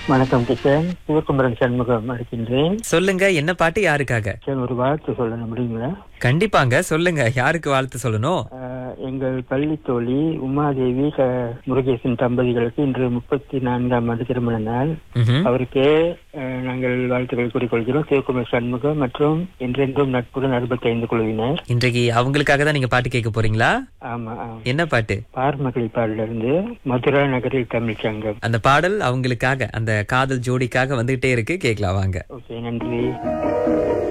வணக்கம் கிஷன் சிவகுமரன் சண்முகம் இருக்கின்றேன் சொல்லுங்க என்ன பாட்டு யாருக்காக கிஷன் ஒரு வாழ்த்து சொல்ல முடியுங்களா கண்டிப்பாங்க சொல்லுங்க யாருக்கு வாழ்த்து சொல்லணும் ஆஹ், எங்கள் பள்ளி தோழி உமாதேவி க- முருகேசன் தம்பதிகளுக்கு இன்று முப்பத்தி நான்காம் ஆண்டு திருமண நாள் ம்ஹும். அவருக்கு ஆஹ், நாங்கள் வாழ்த்துக்கள் கூறிக்கொள்கிறோம் சிவகுமார் சண்முகம் மற்றும் என்றென்றும் நட்புடன் அறுபத்தி ஐந்து குழுவினர் இன்றைக்கு அவங்களுக்காக தான் நீங்க பாட்டு கேட்க போறீங்களா ஆமா ஆமா என்ன பாட்டு பார்மகளி பாடலிருந்து மதுரா நகரில் தமிழ் சங்கம் அந்த பாடல் அவங்களுக்காக அந்த காதல் ஜோடிக்காக வந்துகிட்டே இருக்கு கேட்கலாம் வாங்க ஓகே நன்றி